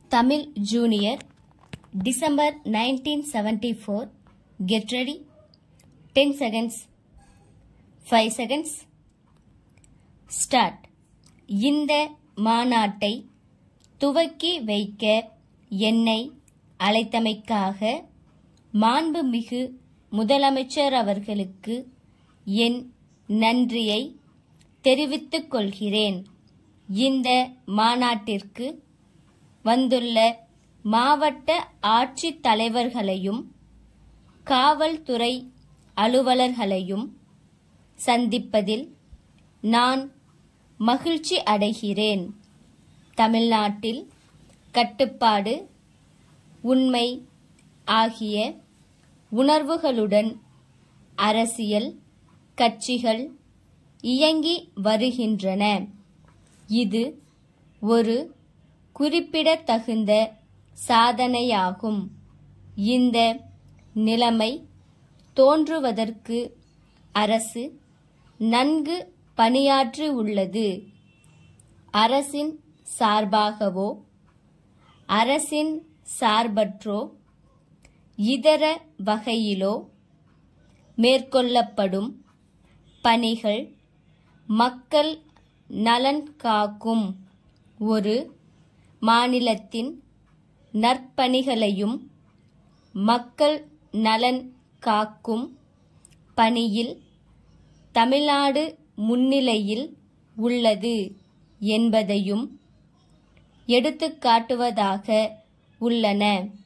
Tamil Junior, December 1974. Get ready. 10 seconds. 5 seconds. Start. இந்த மாநாட்டை துவக்கி வைக்க என்னை அழைத்தமைக்காக மாண்புமிகு முதலமைச்சர் அவர்களுக்கு என் நன்றியை தெரிவித்துக் கொள்கிறேன் இந்த மாநாட்டிற்கு வந்துள்ள மாவட்ட ஆட்சித் தலைவர்களையும் காவல்துறை அலுவலர்களையும் சந்திப்பதில் நான் மகிழ்ச்சி அடைகிறேன் தமிழ்நாட்டில் கட்டுப்பாடு உண்மை ஆகிய உணர்வுகளுடன் அரசியல் கட்சிகள் இயங்கி வருகின்றன இது ஒரு குறிப்பிடத்தகுந்த சாதனையாகும் இந்த நிலைமை தோன்றுவதற்கு அரசு நன்கு பணியாற்றி உள்ளது அரசின் சார்பாகவோ அரசின் சார்பற்றோ இதர வகையிலோ மேற்கொள்ளப்படும் பணிகள் மக்கள் நலன் காக்கும் ஒரு மாநிலத்தின் நற்பணிகளையும் மக்கள் நலன் காக்கும் பணியில் தமிழ்நாடு முன்னிலையில் உள்ளது என்பதையும் எடுத்துக்காட்டுவதாக உள்ளன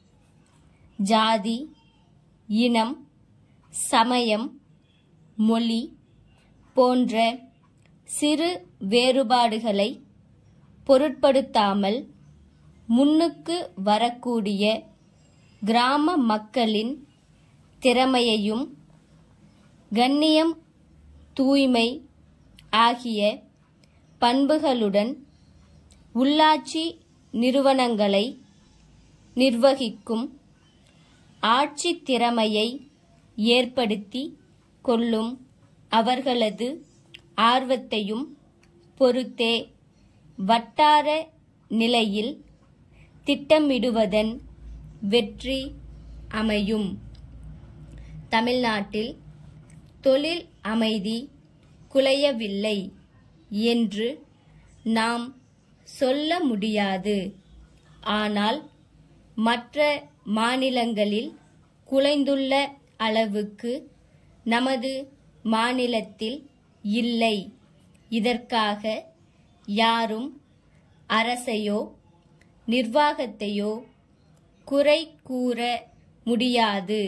ஜாதி இனம் சமயம் மொழி போன்ற சிறு வேறுபாடுகளை பொருட்படுத்தாமல் முன்னுக்கு வரக்கூடிய கிராம மக்களின் திறமையையும் கண்ணியம் தூய்மை ஆகிய பண்புகளுடன் உள்ளாட்சி நிறுவனங்களை நிர்வகிக்கும் ஆட்சி திறமையை ஏற்படுத்தி கொள்ளும் அவர்களது ஆர்வத்தையும் பொறுத்தே வட்டார நிலையில் திட்டமிடுவதன் வெற்றி அமையும் தமிழ்நாட்டில் தொழில் அமைதி குலையவில்லை என்று நாம் சொல்ல முடியாது ஆனால் மற்ற மாநிலங்களில் குலைந்துள்ள அளவுக்கு நமது மாநிலத்தில் இல்லை இதற்காக யாரும் அரசையோ நிர்வாகத்தையோ குறை கூற முடியாது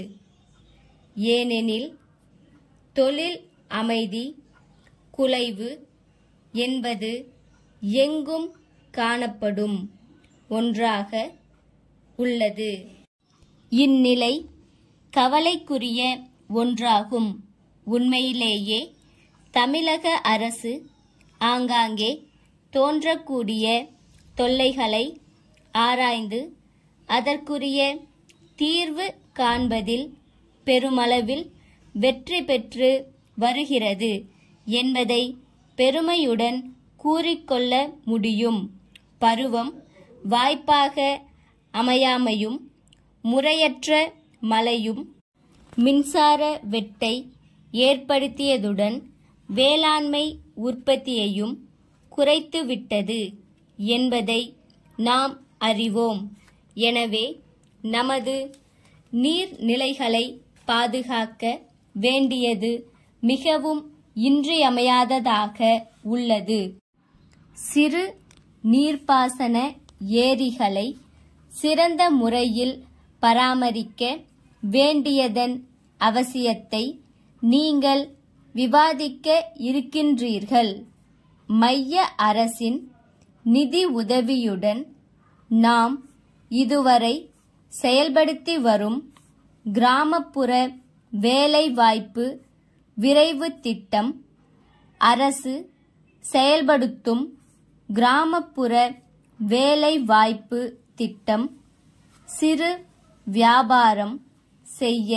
ஏனெனில் தொழில் அமைதி குலைவு என்பது எங்கும் காணப்படும் ஒன்றாக உள்ளது இந்நிலை கவலைக்குரிய ஒன்றாகும் உண்மையிலேயே தமிழக அரசு ஆங்காங்கே தோன்றக்கூடிய தொல்லைகளை ஆராய்ந்து அதற்குரிய தீர்வு காண்பதில் பெருமளவில் வெற்றி பெற்று வருகிறது என்பதை பெருமையுடன் கூறிக்கொள்ள முடியும் பருவம் வாய்ப்பாக அமையாமையும் முறையற்ற மழையும் மின்சார வெட்டை ஏற்படுத்தியதுடன் வேளாண்மை உற்பத்தியையும் குறைத்துவிட்டது என்பதை நாம் அறிவோம் எனவே நமது நீர்நிலைகளை பாதுகாக்க வேண்டியது மிகவும் இன்றியமையாததாக உள்ளது சிறு நீர்ப்பாசன ஏரிகளை சிறந்த முறையில் பராமரிக்க வேண்டியதன் அவசியத்தை நீங்கள் விவாதிக்க இருக்கின்றீர்கள் மைய அரசின் நிதி உதவியுடன் நாம் இதுவரை செயல்படுத்தி வரும் கிராமப்புற வேலைவாய்ப்பு விரைவு திட்டம் அரசு செயல்படுத்தும் கிராமப்புற வேலைவாய்ப்பு திட்டம் சிறு வியாபாரம் செய்ய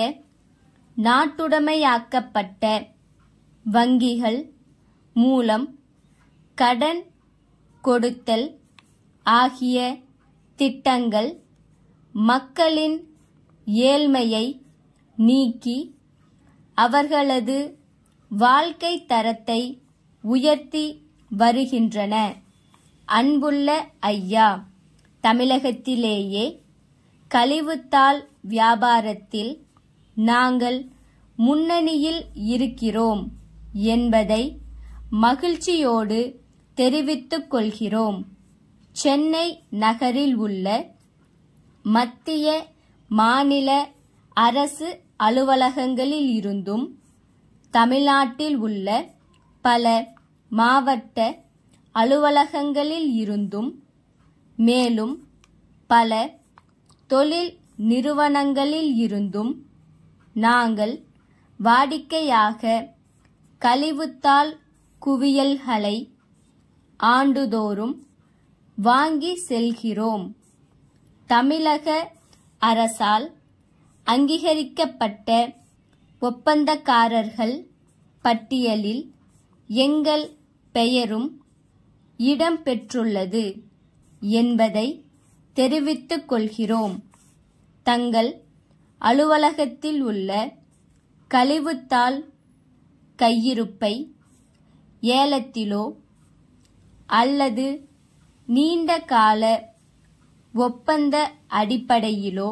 நாட்டுடைமையாக்கப்பட்ட வங்கிகள் மூலம் கடன் கொடுத்தல் ஆகிய திட்டங்கள் மக்களின் ஏழ்மையை நீக்கி அவர்களது வாழ்க்கை தரத்தை உயர்த்தி வருகின்றன அன்புள்ள ஐயா தமிழகத்திலேயே கழிவுத்தாள் வியாபாரத்தில் நாங்கள் முன்னணியில் இருக்கிறோம் என்பதை மகிழ்ச்சியோடு தெரிவித்துக் கொள்கிறோம் சென்னை நகரில் உள்ள மத்திய மாநில அரசு அலுவலகங்களில் இருந்தும் தமிழ்நாட்டில் உள்ள பல மாவட்ட அலுவலகங்களில் இருந்தும் மேலும் பல தொழில் நிறுவனங்களில் இருந்தும் நாங்கள் வாடிக்கையாக கழிவுத்தாள் குவியல்களை ஆண்டுதோறும் வாங்கி செல்கிறோம் தமிழக அரசால் அங்கீகரிக்கப்பட்ட ஒப்பந்தக்காரர்கள் பட்டியலில் எங்கள் பெயரும் இடம்பெற்றுள்ளது என்பதை தெரிவித்துக் கொள்கிறோம் தங்கள் அலுவலகத்தில் உள்ள கழிவுத்தாள் கையிருப்பை ஏலத்திலோ அல்லது நீண்ட கால ஒப்பந்த அடிப்படையிலோ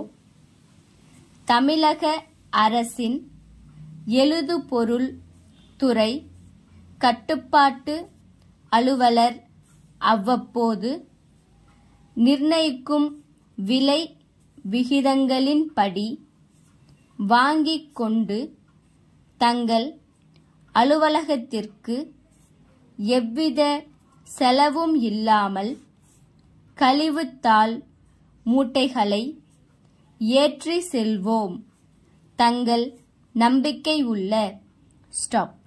தமிழக அரசின் எழுதுபொருள் துறை கட்டுப்பாட்டு அலுவலர் அவ்வப்போது நிர்ணயிக்கும் விலை விகிதங்களின்படி வாங்கிக் கொண்டு தங்கள் அலுவலகத்திற்கு எவ்வித செலவும் இல்லாமல் கழிவுத்தாள் மூட்டைகளை ஏற்றி செல்வோம் தங்கள் நம்பிக்கை உள்ள ஸ்டாப்